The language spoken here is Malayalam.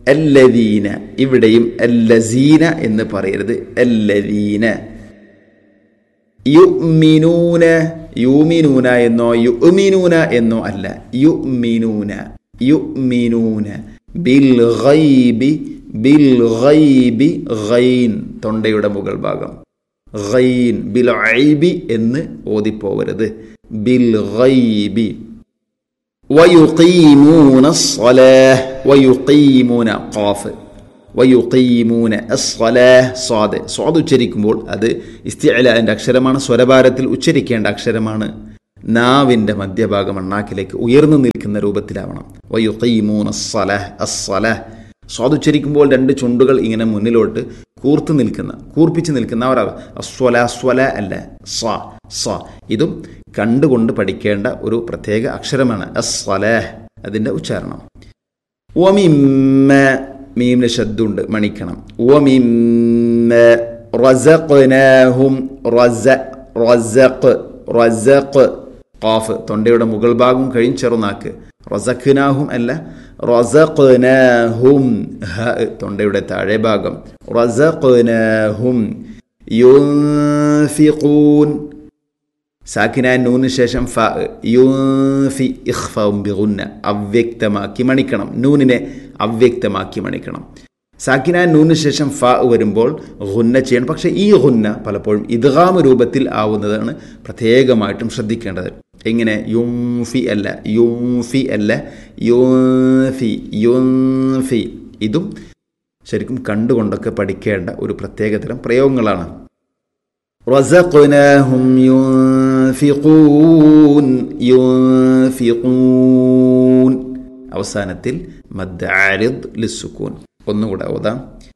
അല്ലദീന ഇവിടെയും അല്ലസീന എന്ന് പറയരുത് അല്ലദീന യുമിനൂന യുമിനൂന എന്നോ യുമിനൂന എന്നോ അല്ല യുമിനൂന യുമിനൂന ബിൽ ഗൈബി ബിൽ ഗൈബി ഗൈൻ തൊണ്ടയുടെ മുകൾ ഭാഗം ഗൈൻ ബിൽ ഐബി എന്ന് ഓതിപ്പോവരുത് ബിൽ ഗൈബി ويقيمون الصلاة ويقيمون قاف വയുക്കീമൂന അസ്വലാഹ് സ്വാദ് സ്വാദ് ഉച്ചരിക്കുമ്പോൾ അത് ഇസ്തിഅലാൻ്റെ അക്ഷരമാണ് സ്വരഭാരത്തിൽ ഉച്ചരിക്കേണ്ട അക്ഷരമാണ് നാവിൻ്റെ മധ്യഭാഗം അണ്ണാക്കിലേക്ക് ഉയർന്നു നിൽക്കുന്ന രൂപത്തിലാവണം വയുക്കീമൂൻ അസ്വലഹ് അസ്വലഹ് സ്വാദ് ഉച്ചരിക്കുമ്പോൾ രണ്ട് ചുണ്ടുകൾ ഇങ്ങനെ മുന്നിലോട്ട് കൂർത്ത് നിൽക്കുന്ന കൂർപ്പിച്ച് നിൽക്കുന്ന ഒരു അസ്വല സ്വല അല്ല സ്വ സ്വ ഇതും കണ്ടുകൊണ്ട് പഠിക്കേണ്ട ഒരു പ്രത്യേക അക്ഷരമാണ് അസ്വലഹ് അതിൻ്റെ ഉച്ചാരണം ഒമിമ്മ മീമിന് ശബ്ദമുണ്ട് മണിക്കണം ഒമിമ്മ റസഖ്നാഹും റസ റസഖ് റസഖ് ഖാഫ് തൊണ്ടയുടെ മുകൾ ഭാഗം കഴിഞ്ഞ് ചെറുനാക്ക് റസഖ്നാഹും അല്ല റസഖ്നാഹും ഹ തൊണ്ടയുടെ താഴെ ഭാഗം റസഖ്നാഹും യുൻഫിഖൂൻ സാക്കിന നൂന് ശേഷം ഫ യുൻഫി ഇഖ്ഫവും ബിഗുന്ന അവ്യക്തമാക്കി മണിക്കണം നൂനിനെ അവ്യക്തമാക്കി മണിക്കണം സാക്കിന നൂന് ശേഷം ഫ വരുമ്പോൾ ഹുന്ന ചെയ്യണം പക്ഷേ ഈ ഹുന്ന പലപ്പോഴും ഇദ്ഗാമ രൂപത്തിൽ ആവുന്നതാണ് പ്രത്യേകമായിട്ടും ശ്രദ്ധിക്കേണ്ടത് എങ്ങനെ യുംഫി അല്ല യുംഫി അല്ല യുൻഫി യുൻഫി ഇതും ശരിക്കും കണ്ടുകൊണ്ടൊക്കെ പഠിക്കേണ്ട ഒരു പ്രത്യേകതരം പ്രയോഗങ്ങളാണ് رزقناهم ينفقون ينفقون അവസാനത്തിൽ മദ് ആരിദ് ലിസുക്കൂൻ ഒന്നുകൂടെ ഓതാം